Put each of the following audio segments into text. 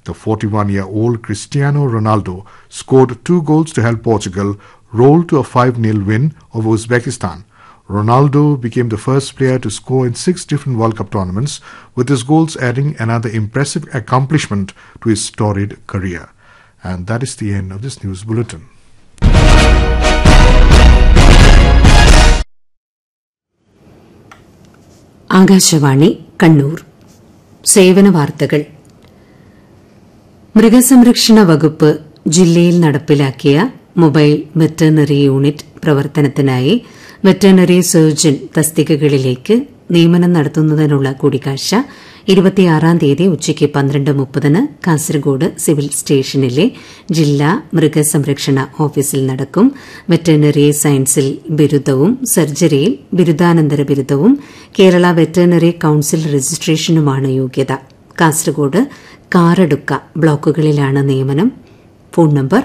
The 41 year old Cristiano Ronaldo scored two goals to help Portugal roll to a 5 0 win over Uzbekistan. Ronaldo became the first player to score in six different World Cup tournaments, with his goals adding another impressive accomplishment to his storied career. And that is the end of this news bulletin. Akashvani Kannur സേവന വാർത്തകൾ മൃഗസംരക്ഷണ വകുപ്പ് ജില്ലയിൽ നടപ്പിലാക്കിയ mobile veterinary unit പ്രവർത്തനത്തിനായി veterinary surgeon തസ്തികകളിലേക്ക് നിയമനം നടത്തുന്നതിനുള്ള കൂടിക്കാഴ്ച ഇരുപത്തിയാറാം തീയതി ഉച്ചയ്ക്ക് പന്ത്രണ്ട് മുപ്പതിന് കാസർഗോഡ് സിവിൽ സ്റ്റേഷനിലെ ജില്ലാ മൃഗസംരക്ഷണ ഓഫീസിൽ നടക്കും വെറ്ററിനറി സയൻസിൽ ബിരുദവും സർജറിയിൽ ബിരുദാനന്തര ബിരുദവും കേരള വെറ്ററിനറി കൌൺസിൽ രജിസ്ട്രേഷനുമാണ് യോഗ്യത കാസർഗോഡ് കാറടുക്ക ബ്ലോക്കുകളിലാണ് നിയമനം ഫോൺ നമ്പർ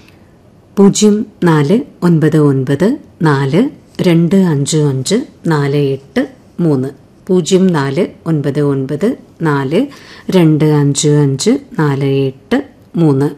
പൂജ്യം നാല് ഒൻപത് ഒൻപത് നാല് രണ്ട് അഞ്ച് അഞ്ച് നാല് എട്ട് മൂന്ന് പൂജ്യം നാല് ഒൻപത് ഒൻപത് നാല് രണ്ട് അഞ്ച് അഞ്ച് നാല് എട്ട് മൂന്ന്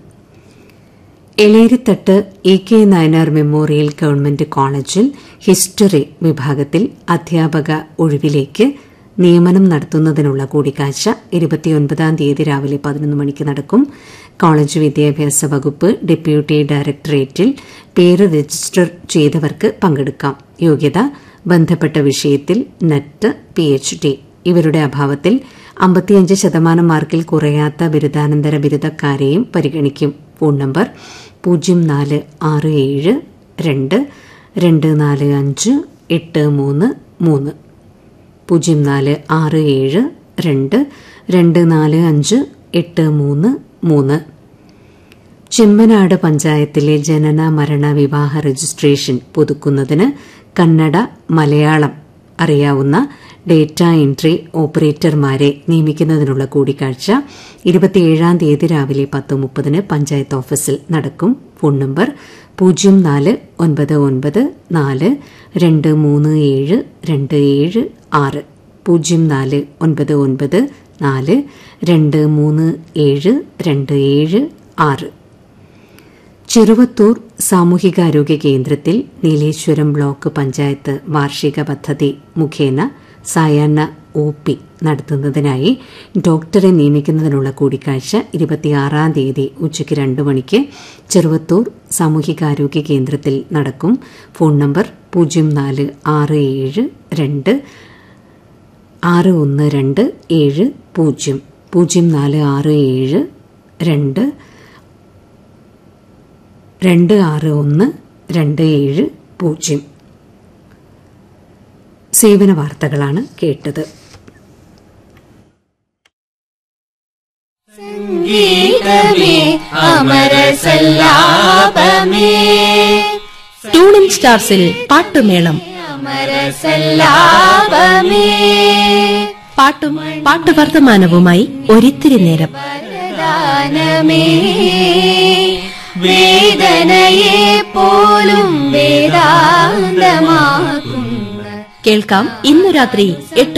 Elerithattu E K Nayanar memorial government കോളേജിൽ ഹിസ്റ്ററി വിഭാഗത്തിൽ അധ്യാപക ഒഴിവിലേക്ക് നിയമനം നടത്തുന്നതിനുള്ള കൂടിക്കാഴ്ച ഇരുപത്തിയൊൻപതാം തീയതി രാവിലെ പതിനൊന്ന് മണിക്ക് നടക്കും കോളേജ് വിദ്യാഭ്യാസ വകുപ്പ് ഡെപ്യൂട്ടി ഡയറക്ടറേറ്റിൽ പേര് രജിസ്റ്റർ ചെയ്തവർക്ക് പങ്കെടുക്കാം യോഗ്യത ബന്ധപ്പെട്ട വിഷയത്തിൽ നെറ്റ് പി എച്ച് ഡി ഇവരുടെ അഭാവത്തിൽ അമ്പത്തിയഞ്ച് ശതമാനം മാർക്കിൽ കുറയാത്ത ബിരുദാനന്തര ബിരുദക്കാരെയും പരിഗണിക്കും ഫോൺ നമ്പർ പൂജ്യം നാല് ആറ് ഏഴ് രണ്ട് രണ്ട് നാല് അഞ്ച് എട്ട് മൂന്ന് മൂന്ന് പൂജ്യം നാല് ആറ് ഏഴ് രണ്ട് രണ്ട് നാല് അഞ്ച് എട്ട് മൂന്ന് മൂന്ന് ചെമ്മനാട് പഞ്ചായത്തിലെ ജനന മരണ വിവാഹ രജിസ്ട്രേഷൻ പുതുക്കുന്നതിന് കന്നഡ മലയാളം അറിയാവുന്ന ഡേറ്റ എൻട്രി ഓപ്പറേറ്റർമാരെ നിയമിക്കുന്നതിനുള്ള കൂടിക്കാഴ്ച ഇരുപത്തിയേഴാം തീയതി രാവിലെ പത്ത് മുപ്പതിന് പഞ്ചായത്ത് ഓഫീസിൽ നടക്കും ഫോൺ നമ്പർ പൂജ്യം നാല് ഒൻപത് ഒൻപത് നാല് രണ്ട് മൂന്ന് ഏഴ് രണ്ട് ഏഴ് ആറ് പൂജ്യം നാല് ഒൻപത് ഒൻപത് നാല് രണ്ട് മൂന്ന് ഏഴ് രണ്ട് ഏഴ് ആറ് ചെറുവത്തൂർ സാമൂഹികാരോഗ്യ കേന്ദ്രത്തിൽ നീലേശ്വരം ബ്ലോക്ക് പഞ്ചായത്ത് വാർഷിക പദ്ധതി മുഖേന സായാഹ്ന ഒ പി നടത്തുന്നതിനായി ഡോക്ടറെ നിയമിക്കുന്നതിനുള്ള കൂടിക്കാഴ്ച ഇരുപത്തിയാറാം തീയതി ഉച്ചയ്ക്ക് രണ്ട് മണിക്ക് ചെറുവത്തൂർ സാമൂഹികാരോഗ്യ കേന്ദ്രത്തിൽ നടക്കും ഫോൺ നമ്പർ പൂജ്യം നാല് ആറ് ഏഴ് രണ്ട് ആറ് ഒന്ന് രണ്ട് ഏഴ് പൂജ്യം പൂജ്യം നാല് ആറ് ഏഴ് രണ്ട് രണ്ട് ആറ് ഒന്ന് രണ്ട് ഏഴ് പൂജ്യം സേവന വാർത്തകളാണ് കേട്ടത് സംഗീതമേ അമരസല്ലാപമേ ട്യൂണിംഗ് സ്റ്റാർസിൽ പാട്ടുമേളം അമരസല്ലാപമേ പാട്ടും പാട്ടുവർത്തമാനവുമായി ഒരിത്തിരി നേരം വരദാനമേ വേദനയെ പോലും വേദാന്തമാക്കുന്ന കേൾക്കാം ഇന്നു രാത്രി എട്ട്